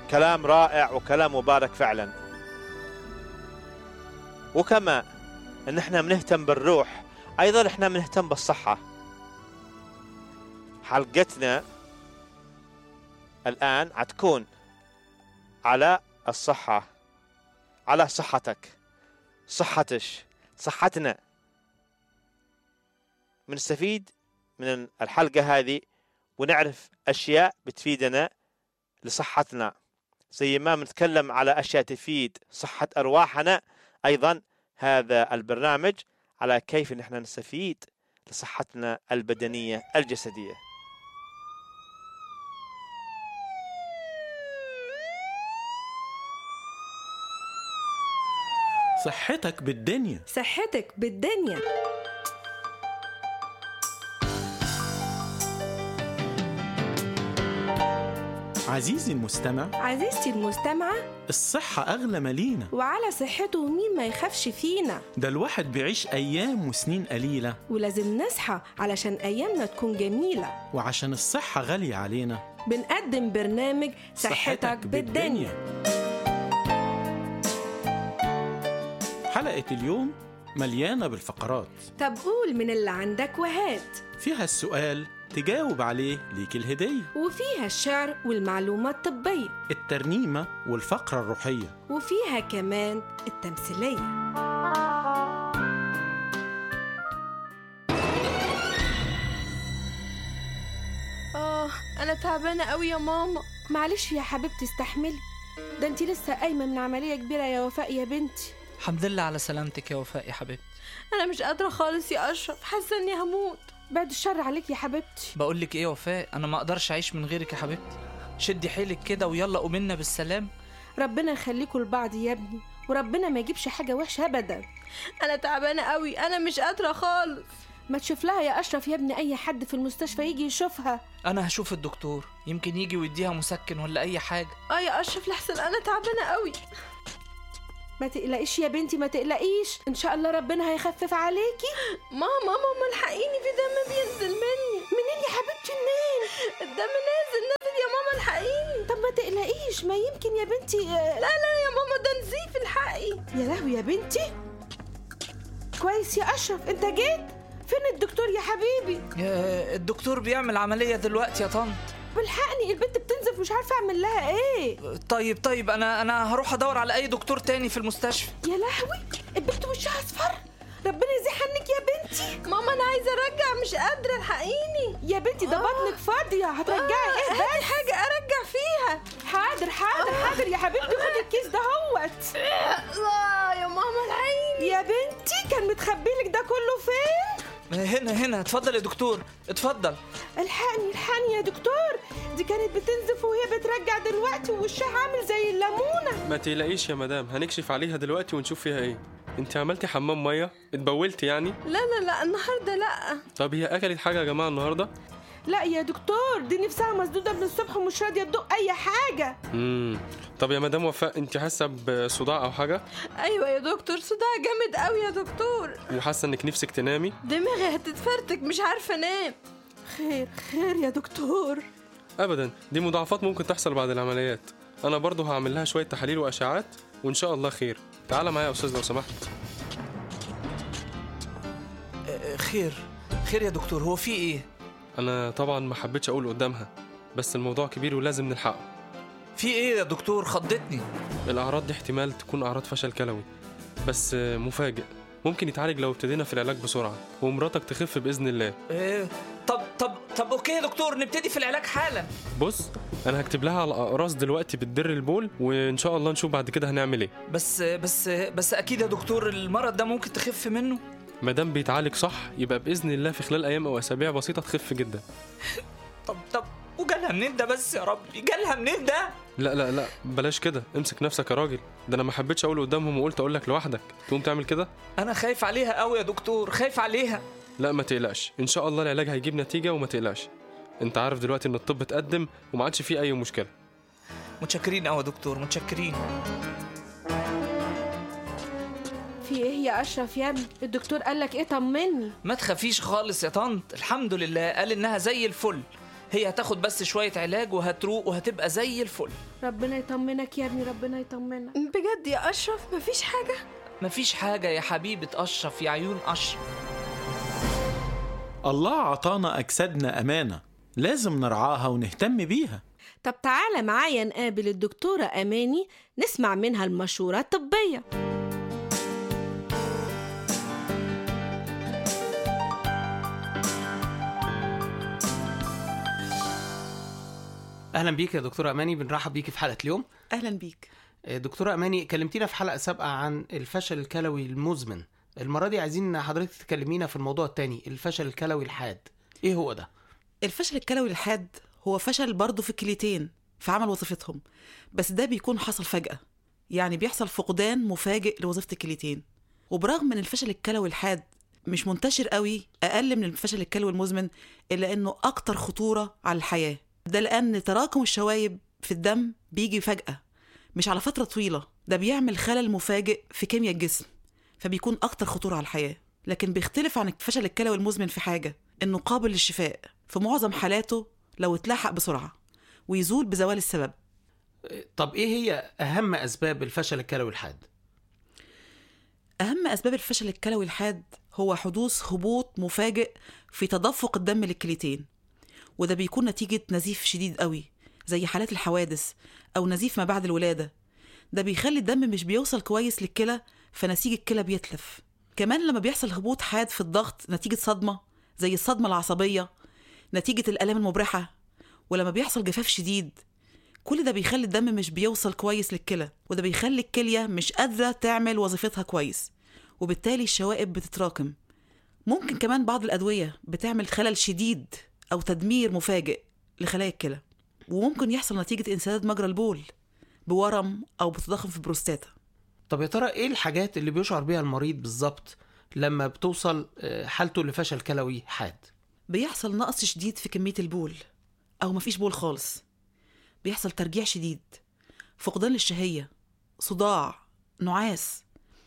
كلام رائع وكلام مبارك فعلا وكما ان احنا بنهتم بالروح ايضا احنا بنهتم بالصحة حلقتنا الان حتكون على الصحة على صحتك صحتش صحتنا بنستفيد من الحلقة هذه ونعرف أشياء بتفيدنا لصحتنا زي ما بنتكلم على أشياء تفيد صحة أرواحنا أيضا هذا البرنامج على كيف نحن نستفيد لصحتنا البدنية الجسدية صحتك بالدنيا صحتك بالدنيا عزيزي المستمع عزيزتي المستمعة الصحة أغلى مالينا وعلى صحته مين ما يخافش فينا ده الواحد بيعيش أيام وسنين قليلة ولازم نصحى علشان أيامنا تكون جميلة وعشان الصحة غالية علينا بنقدم برنامج صحتك بالدنيا حلقة اليوم مليانة بالفقرات طب قول من اللي عندك وهات فيها السؤال تجاوب عليه ليك الهدية وفيها الشعر والمعلومات الطبية الترنيمة والفقرة الروحية وفيها كمان التمثيلية آه أنا تعبانة أوي يا ماما معلش يا حبيبتي استحملي ده انتي لسه قايمة من عملية كبيرة يا وفاء يا بنتي الحمد لله على سلامتك يا وفاء يا حبيبتي أنا مش قادرة خالص يا أشرف حاسة إني هموت بعد الشر عليك يا حبيبتي بقول لك ايه يا وفاء انا ما اقدرش اعيش من غيرك يا حبيبتي شدي حيلك كده ويلا قومنا بالسلام ربنا يخليكوا لبعض يا ابني وربنا ما يجيبش حاجة وحشة أبدا أنا تعبانة قوي أنا مش قادرة خالص ما تشوف لها يا أشرف يا ابني أي حد في المستشفى يجي يشوفها انا هشوف الدكتور يمكن يجي ويديها مسكن ولا اي حاجه اه يا أشرف لحسن أنا تعبانة قوي ما تقلقيش يا بنتي ما تقلقيش ان شاء الله ربنا هيخفف عليكي ماما ماما الحقيني في دم بينزل مني منين يا حبيبتي منين الدم نازل نازل يا ماما الحقيني طب ما تقلقيش ما يمكن يا بنتي لا لا يا ماما ده نزيف الحقي يا لهوي يا بنتي كويس يا اشرف انت جيت فين الدكتور يا حبيبي يا الدكتور بيعمل عمليه دلوقتي يا طنط بالحقني البنت بتنزف مش عارفه اعمل لها ايه طيب طيب انا انا هروح ادور على اي دكتور تاني في المستشفى يا لهوي البنت وشها اصفر ربنا يزيح عنك يا بنتي ماما انا عايزه ارجع مش قادره الحقيني يا بنتي ده بطنك فاضيه هترجعي ايه بس حاجه ارجع فيها حاضر حاضر حاضر يا حبيبتي خدي الكيس ده هوت لا يا ماما العين يا بنتي كان متخبي لك ده كله فين هنا هنا اتفضل يا دكتور اتفضل الحقني الحقني يا دكتور دي كانت بتنزف وهي بترجع دلوقتي ووشها عامل زي الليمونه ما تقلقيش يا مدام هنكشف عليها دلوقتي ونشوف فيها ايه انت عملتي حمام ميه اتبولتي يعني لا لا لا النهارده لا طب هي اكلت حاجه يا جماعه النهارده لا يا دكتور دي نفسها مسدوده من الصبح ومش راضيه تدوق اي حاجه امم طب يا مدام وفاء انت حاسه بصداع او حاجه ايوه يا دكتور صداع جامد قوي يا دكتور وحاسه انك نفسك تنامي دماغي هتتفرتك مش عارفه انام خير خير يا دكتور ابدا دي مضاعفات ممكن تحصل بعد العمليات انا برضه هعمل لها شويه تحاليل واشعاعات وان شاء الله خير تعالى معايا يا استاذ لو سمحت آه، خير خير يا دكتور هو في ايه انا طبعا ما حبيتش اقول قدامها بس الموضوع كبير ولازم نلحقه في ايه يا دكتور خضتني الاعراض دي احتمال تكون اعراض فشل كلوي بس مفاجئ ممكن يتعالج لو ابتدينا في العلاج بسرعه ومراتك تخف باذن الله إيه طب طب طب اوكي يا دكتور نبتدي في العلاج حالا بص انا هكتب لها على اقراص دلوقتي بتدر البول وان شاء الله نشوف بعد كده هنعمل ايه بس بس بس اكيد يا دكتور المرض ده ممكن تخف منه ما دام بيتعالج صح يبقى باذن الله في خلال ايام او اسابيع بسيطه تخف جدا طب طب وجالها منين ده بس يا ربي جالها منين ده لا لا لا بلاش كده امسك نفسك يا راجل ده انا ما حبيتش اقول قدامهم وقلت اقول لك لوحدك تقوم تعمل كده انا خايف عليها قوي يا دكتور خايف عليها لا ما تقلقش ان شاء الله العلاج هيجيب نتيجه وما تقلقش انت عارف دلوقتي ان الطب اتقدم وما عادش فيه اي مشكله متشكرين قوي يا دكتور متشكرين في ايه يا اشرف يا ابني الدكتور قال لك ايه طمني ما تخافيش خالص يا طنط الحمد لله قال انها زي الفل هي هتاخد بس شويه علاج وهتروق وهتبقى زي الفل ربنا يطمنك يا ابني ربنا يطمنك بجد يا أشرف مفيش حاجة مفيش حاجه يا حبيبه اشرف يا عيون اشرف الله عطانا أجسادنا أمانة لازم نرعاها ونهتم بيها طب تعالى معايا نقابل الدكتورة أماني نسمع منها المشورة الطبية اهلا بيك يا دكتوره اماني بنرحب بيكي في حلقه اليوم أهلا بيك آه، دكتوره اماني كلمتينا في حلقه سابقه عن الفشل الكلوي المزمن المره دي عايزين حضرتك تكلمينا في الموضوع التاني الفشل الكلوي الحاد ايه هو ده الفشل الكلوي الحاد هو فشل برضه في الكليتين في عمل وظيفتهم بس ده بيكون حصل فجأة يعني بيحصل فقدان مفاجئ لوظيفة الكليتين وبرغم من الفشل الكلوي الحاد مش منتشر قوي أقل من الفشل الكلوي المزمن إلا إنه أكتر خطورة على الحياة ده لأن تراكم الشوايب في الدم بيجي فجأة مش على فترة طويلة ده بيعمل خلل مفاجئ في كيمياء الجسم فبيكون أكتر خطورة على الحياة لكن بيختلف عن الفشل الكلوي المزمن في حاجة إنه قابل للشفاء في معظم حالاته لو اتلحق بسرعة ويزول بزوال السبب آه، طب ايه هي اهم اسباب الفشل الكلوي الحاد أهم أسباب الفشل الكلوي الحاد هو حدوث هبوط مفاجئ في تدفق الدم للكليتين وده بيكون نتيجة نزيف شديد قوي زي حالات الحوادث أو نزيف ما بعد الولادة ده بيخلي الدم مش بيوصل كويس للكلى فنسيج الكلى بيتلف كمان لما بيحصل هبوط حاد في الضغط نتيجة صدمة زي الصدمة العصبية نتيجة الآلام المبرحة ولما بيحصل جفاف شديد كل ده بيخلي الدم مش بيوصل كويس للكلى وده بيخلي الكلية مش قادرة تعمل وظيفتها كويس وبالتالي الشوائب بتتراكم ممكن كمان بعض الأدوية بتعمل خلل شديد أو تدمير مفاجئ لخلايا الكلى وممكن يحصل نتيجة انسداد مجرى البول بورم أو بتضخم في البروستاتا طب يا ترى ايه الحاجات اللي بيشعر بيها المريض بالظبط لما بتوصل آه، حالته لفشل كلوي حاد بيحصل نقص شديد في كمية البول أو مفيش بول خالص بيحصل ترجيع شديد فقدان للشهية صداع نعاس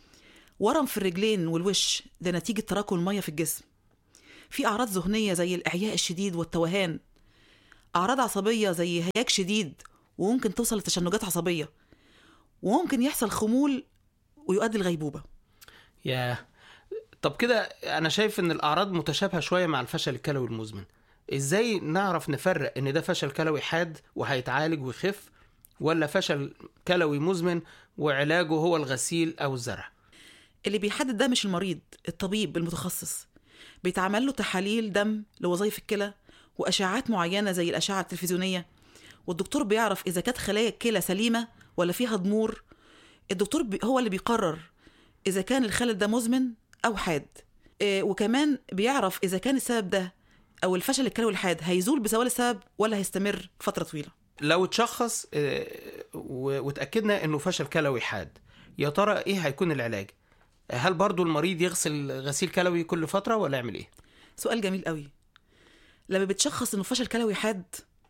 ورم في الرجلين والوش ده نتيجة تراكم المية في الجسم في أعراض ذهنية زي الإعياء الشديد والتوهان أعراض عصبية زي هياج شديد وممكن توصل لتشنجات عصبية وممكن يحصل خمول ويؤدي الغيبوبة ياه طب كده انا شايف ان الاعراض متشابهه شويه مع الفشل الكلوي المزمن ازاي نعرف نفرق ان ده فشل كلوي حاد وهيتعالج ويخف ولا فشل كلوي مزمن وعلاجه هو الغسيل او الزرع اللي بيحدد ده مش المريض الطبيب المتخصص بيتعمل له تحاليل دم لوظائف الكلى واشعاعات معينه زي الاشعه التلفزيونيه والدكتور بيعرف اذا كانت خلايا الكلى سليمه ولا فيها ضمور الدكتور بي هو اللي بيقرر اذا كان الخلل ده مزمن او حاد إيه، وكمان بيعرف اذا كان السبب ده او الفشل الكلوي الحاد هيزول بزوال السبب ولا هيستمر فتره طويله لو اتشخص آه، و- واتاكدنا انه فشل كلوي حاد يا ترى ايه هيكون العلاج هل برضو المريض يغسل غسيل كلوي كل فتره ولا يعمل ايه سؤال جميل قوي لما بتشخص انه فشل كلوي حاد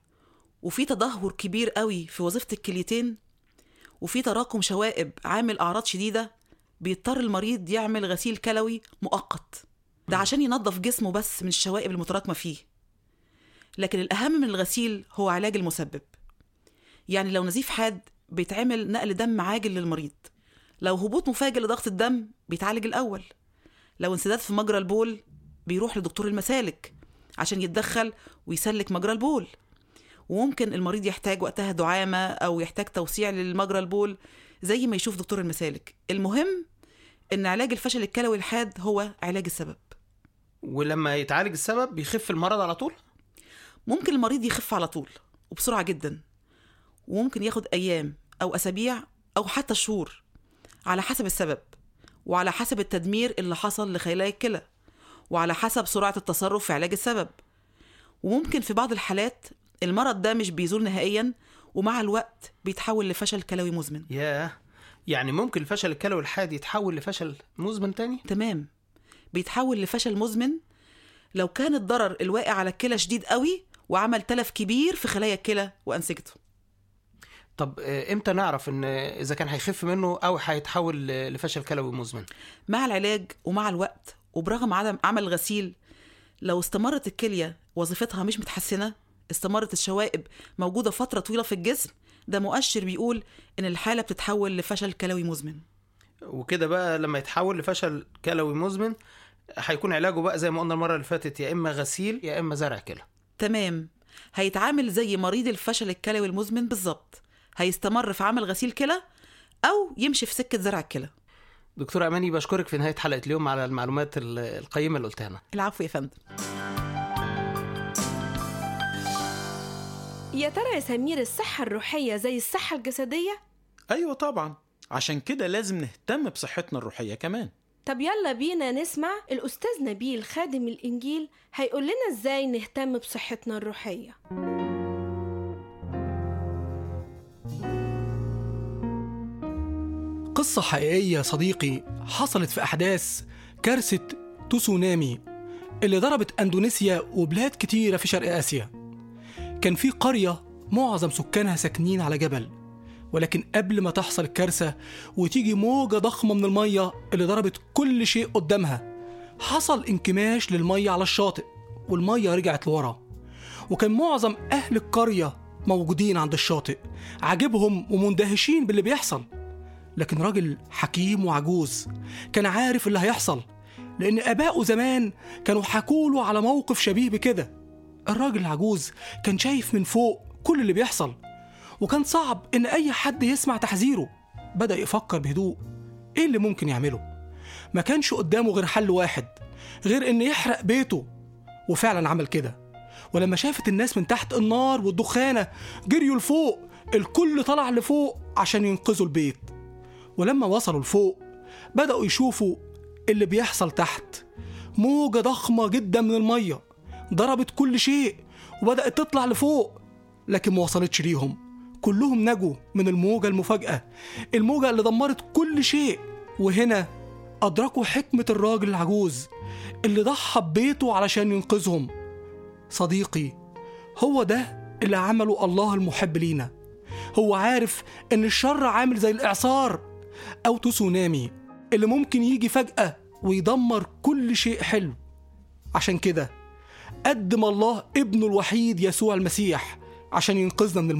وفي تدهور كبير قوي في وظيفه الكليتين وفي تراكم شوائب عامل اعراض شديده بيضطر المريض يعمل غسيل كلوي مؤقت ده عشان ينظف جسمه بس من الشوائب المتراكمه فيه لكن الاهم من الغسيل هو علاج المسبب يعني لو نزيف حاد بيتعمل نقل دم عاجل للمريض لو هبوط مفاجئ لضغط الدم بيتعالج الاول لو انسداد في مجرى البول بيروح لدكتور المسالك عشان يتدخل ويسلك مجرى البول وممكن المريض يحتاج وقتها دعامة أو يحتاج توسيع للمجرى البول زي ما يشوف دكتور المسالك المهم إن علاج الفشل الكلوي الحاد هو علاج السبب ولما يتعالج السبب بيخف المرض على طول ممكن المريض يخف على طول وبسرعة جدا وممكن ياخد أيام أو أسابيع أو حتى شهور على حسب السبب وعلى حسب التدمير اللي حصل لخلايا الكلى وعلى حسب سرعة التصرف في علاج السبب وممكن في بعض الحالات المرض ده مش بيزول نهائيا ومع الوقت بيتحول لفشل كلوي مزمن ياه يعني ممكن الفشل الكلوي الحاد يتحول لفشل مزمن تاني تمام بيتحول لفشل مزمن لو كان الضرر الواقع على الكلى شديد قوي وعمل تلف كبير في خلايا الكلى وأنسجته طب آه، امتى نعرف ان اذا كان هيخف منه او هيتحول ل- لفشل كلوي مزمن مع العلاج ومع الوقت وبرغم عدم عمل الغسيل لو استمرت الكلية وظيفتها مش متحسنة استمرت الشوائب موجودة فترة طويلة في الجسم ده مؤشر بيقول إن الحالة بتتحول لفشل كلوي مزمن وكده بقى لما يتحول لفشل كلوي مزمن هيكون علاجه بقى زي ما قلنا المره اللي فاتت يا اما غسيل يا اما زرع كلى تمام هيتعامل زي مريض الفشل الكلوي المزمن بالظبط هيستمر في عمل غسيل كلى أو يمشي في سكة زرع الكلى دكتور اماني بشكرك في نهايه حلقه اليوم على المعلومات ال- القيمه اللي قلتها لنا العفو يا فندم يا ترى يا سمير الصحة الروحية زي الصحة الجسدية؟ أيوة طبعا عشان كده لازم نهتم بصحتنا الروحية كمان طب يلا بينا نسمع الأستاذ نبيل خادم الإنجيل هيقول لنا إزاي نهتم بصحتنا الروحية قصة حقيقية يا صديقي حصلت في أحداث كارثة تسونامي اللي ضربت أندونيسيا وبلاد كتيرة في شرق آسيا كان في قرية معظم سكانها ساكنين على جبل ولكن قبل ما تحصل الكارثة وتيجي موجة ضخمة من المية اللي ضربت كل شيء قدامها حصل انكماش للمية على الشاطئ والمية رجعت لورا وكان معظم أهل القرية موجودين عند الشاطئ عاجبهم ومندهشين باللي بيحصل لكن راجل حكيم وعجوز كان عارف اللي هيحصل لأن آباؤه زمان كانوا حكوله على موقف شبيه بكده الراجل العجوز كان شايف من فوق كل اللي بيحصل وكان صعب إن أي حد يسمع تحذيره بدأ يفكر بهدوء إيه اللي ممكن يعمله ما كانش قدامه غير حل واحد غير إن يحرق بيته وفعلا عمل كده ولما شافت الناس من تحت النار والدخانة جريوا لفوق الكل طلع لفوق عشان ينقذوا البيت ولما وصلوا لفوق بدأوا يشوفوا اللي بيحصل تحت موجة ضخمة جدا من المية ضربت كل شيء وبدأت تطلع لفوق لكن ما وصلتش ليهم كلهم نجوا من الموجة المفاجأة الموجة اللي دمرت كل شيء وهنا أدركوا حكمة الراجل العجوز اللي ضحى ببيته علشان ينقذهم صديقي هو ده اللي عمله الله المحب لينا هو عارف ان الشر عامل زي الاعصار او تسونامي اللي ممكن يجي فجأة ويدمر كل شيء حلو عشان كده قدم الله ابنه الوحيد يسوع المسيح عشان ينقذنا من الموت